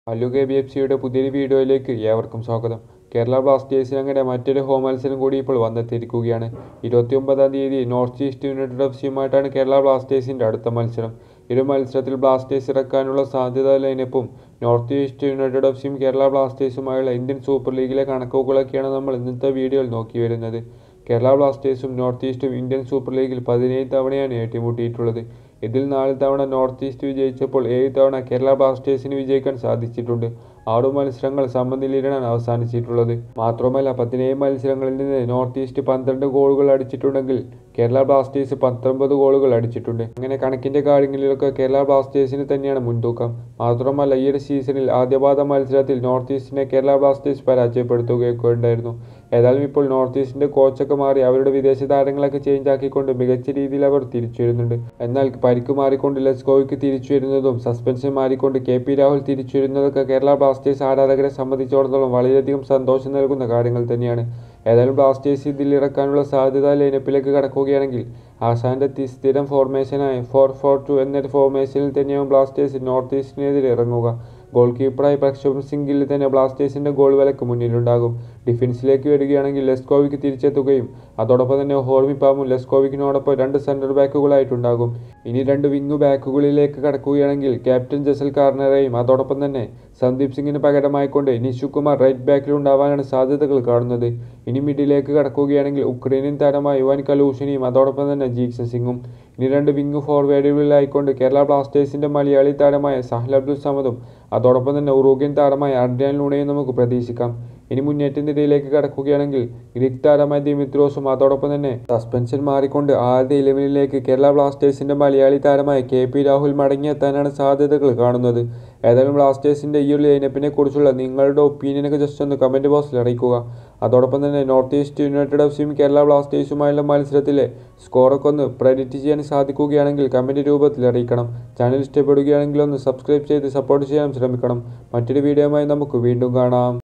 hello K B F സിയുടെ പുതിയൊരു വീഡിയോയിലേക്ക് ഏവർക്കും സ്വാഗതം കേരള ബ്ലാസ്റ്റേഴ്സിന് അങ്ങനെ മറ്റൊരു ഹോം മത്സരം കൂടി ഇപ്പോൾ വന്നെത്തിയിരിക്കുകയാണ് ഇരുപത്തിയൊമ്പതാം തീയതി നോർത്ത് ഈസ്റ്റ് യുണൈറ്റഡ് എഫ് സിയുമായിട്ടാണ് കേരള ബ്ലാസ്റ്റേഴ്സിൻ്റെ അടുത്ത മത്സരം ഇരു മത്സരത്തിൽ ബ്ലാസ്റ്റേഴ്സ് ഇറക്കാനുള്ള സാധ്യത ലൈനപ്പും നോർത്ത് ഈസ്റ്റ് യുണൈറ്റഡ് എഫ് സിയും കേരള ബ്ലാസ്റ്റേഴ്സുമായുള്ള ഇന്ത്യൻ സൂപ്പർ ലീഗിലെ കണക്കുകളൊക്കെയാണ് നമ്മൾ ഇന്നത്തെ വീഡിയോയിൽ നോക്കി വരുന്നത് കേരള ബ്ലാസ്റ്റേഴ്സും നോർത്ത് ഈസ്റ്റും ഇന്ത്യൻ സൂപ്പർ ലീഗിൽ പതിനേഴ് തവണയാണ് ഏറ്റുമുട്ടിയിട്ടുള്ളത് ഇതിൽ നാല് തവണ നോർത്ത് ഈസ്റ്റ് വിജയിച്ചപ്പോൾ ഏഴ് തവണ കേരള ബ്ലാസ്റ്റേഴ്സിന് വിജയിക്കാൻ സാധിച്ചിട്ടുണ്ട് ആറു മത്സരങ്ങൾ സമനിലയിലാണ് അവസാനിച്ചിട്ടുള്ളത് മാത്രമല്ല പതിനേഴ് മത്സരങ്ങളിൽ നിന്ന് നോർത്ത് ഈസ്റ്റ് പന്ത്രണ്ട് ഗോളുകൾ അടിച്ചിട്ടുണ്ടെങ്കിൽ കേരള ബ്ലാസ്റ്റേഴ്സ് പത്തൊമ്പത് ഗോളുകൾ അടിച്ചിട്ടുണ്ട് അങ്ങനെ കണക്കിന്റെ കാര്യങ്ങളിലൊക്കെ കേരള ബ്ലാസ്റ്റേഴ്സിന് തന്നെയാണ് മുൻതൂക്കം മാത്രമല്ല ഈ ഒരു സീസണിൽ ആദ്യപാദ മത്സരത്തിൽ നോർത്ത് ഈസ്റ്റിനെ കേരള ബ്ലാസ്റ്റേഴ്സ് പരാജയപ്പെടുത്തുകയൊക്കെ ഉണ്ടായിരുന്നു ഏതായാലും ഇപ്പോൾ നോർത്ത് ഈസ്റ്റിന്റെ കോച്ചൊക്കെ മാറി അവരുടെ വിദേശ താരങ്ങളൊക്കെ ചേഞ്ച് ആക്കിക്കൊണ്ട് മികച്ച രീതിയിൽ അവർ തിരിച്ചു വരുന്നുണ്ട് എന്നാൽ പരിക്ക് മാറിക്കൊണ്ട് ലെസ്കോയ്ക്ക് തിരിച്ചു വരുന്നതും സസ്പെൻഷൻ മാറിക്കൊണ്ട് കെ പി രാഹുൽ തിരിച്ചു വരുന്നതൊക്കെ കേരള ബ്ലാസ്റ്റേഴ്സ് ആരാധകരെ സംബന്ധിച്ചിടത്തോളം വളരെയധികം സന്തോഷം നൽകുന്ന കാര്യങ്ങൾ തന്നെയാണ് ഏതായാലും ബ്ലാസ്റ്റേഴ്സ് ഇതിൽ ഇറക്കാനുള്ള സാധ്യത ലൈനപ്പിലേക്ക് കടക്കുകയാണെങ്കിൽ ആശാന്റെ തി- സ്ഥിരം ഫോർമേഷനായ ഫോർ ഫോർ ടു എന്നൊരു ഫോർമേഷനിൽ തന്നെയാവും ബ്ലാസ്റ്റേഴ്സ് നോർത്ത് ഈസ്റ്റിനെതിരെ ഇറങ്ങുക ഗോൾ കീപ്പറായി പ്രക്ഷോഭ് സിംഗിൽ തന്നെ ബ്ലാസ്റ്റേഴ്സിന്റെ ഗോൾ വിലക്ക് മുന്നിലുണ്ടാകും ഡിഫൻസിലേക്ക് വരികയാണെങ്കിൽ ലെസ്കോവിക്ക് തിരിച്ചെത്തുകയും അതോടൊപ്പം തന്നെ ഹോർമി പാമും ലെസ്കോവിക്കിനോടൊപ്പം രണ്ട് സെന്റർ ബാക്കുകളായിട്ടുണ്ടാകും ഇനി രണ്ട് വിങ് ബാക്കുകളിലേക്ക് കടക്കുകയാണെങ്കിൽ ക്യാപ്റ്റൻ ജസൽ കാർണറേയും അതോടൊപ്പം തന്നെ സന്ദീപ് സിംഗിന് പകരമായിക്കൊണ്ട് നിഷു കുമാർ റൈറ്റ് ബാക്കിലുണ്ടാവാനാണ് സാധ്യതകൾ കാണുന്നത് ഇനി മിഡിലേക്ക് കടക്കുകയാണെങ്കിൽ ഉക്രൈനിയൻ താരമായ യുവാൻ കലൂഷിനിയും അതോടൊപ്പം തന്നെ ജീക്സൺ സിംഗും ഇനി രണ്ട് വിങ് ഫോർവേഡുകളിലായിക്കൊണ്ട് കേരള ബ്ലാസ്റ്റേഴ്സിന്റെ മലയാളി താരമായ സഹൽ അബ്ദുൽ സമദും അതോടൊപ്പം തന്നെ ഉറുഗ്യൻ താരമായ അഡ്രിയാൻ ലൂണയും നമുക്ക് പ്രതീക്ഷിക്കാം ഇനി മുന്നേറ്റ നിരയിലേക്ക് കടക്കുകയാണെങ്കിൽ ഗ്രീക്ക് താരമായ ദിമിത്രോസും അതോടൊപ്പം തന്നെ സസ്പെൻഷൻ മാറിക്കൊണ്ട് ആദ്യ ഇലവനിലേക്ക് കേരള ബ്ലാസ്റ്റേഴ്സിന്റെ മലയാളി താരമായ കെ പി രാഹുൽ മടങ്ങിയെത്താനാണ് സാധ്യതകൾ കാണുന്നത് ഏതായാലും ബ്ലാസ്റ്റേഴ്സിന്റെ ഈ ഒരു ലൈനപ്പിനെ കുറിച്ചുള്ള നിങ്ങളുടെ ഒപ്പീനിയനൊക്കെ ജസ്റ്റ് ഒന്ന് കമന്റ് ബോക്സിൽ അറിയിക്കുക അതോടൊപ്പം തന്നെ നോർത്ത് ഈസ്റ്റ് യുണൈറ്റഡ് എഫ് സിയും കേരള ബ്ലാസ്റ്റേഴ്സുമായുള്ള മത്സരത്തിലെ സ്കോറൊക്കെ ഒന്ന് പ്രെഡിക്റ്റ് ചെയ്യാൻ സാധിക്കുകയാണെങ്കിൽ കമന്റ് രൂപത്തിൽ അറിയിക്കണം ചാനൽ ഇഷ്ടപ്പെടുകയാണെങ്കിൽ ഒന്ന് സബ്സ്ക്രൈബ് ചെയ്ത് സപ്പോർട്ട് ചെയ്യാൻ ശ്രമിക്കണം മറ്റൊരു വീഡിയോയുമായി നമുക്ക് വീണ്ടും കാണാം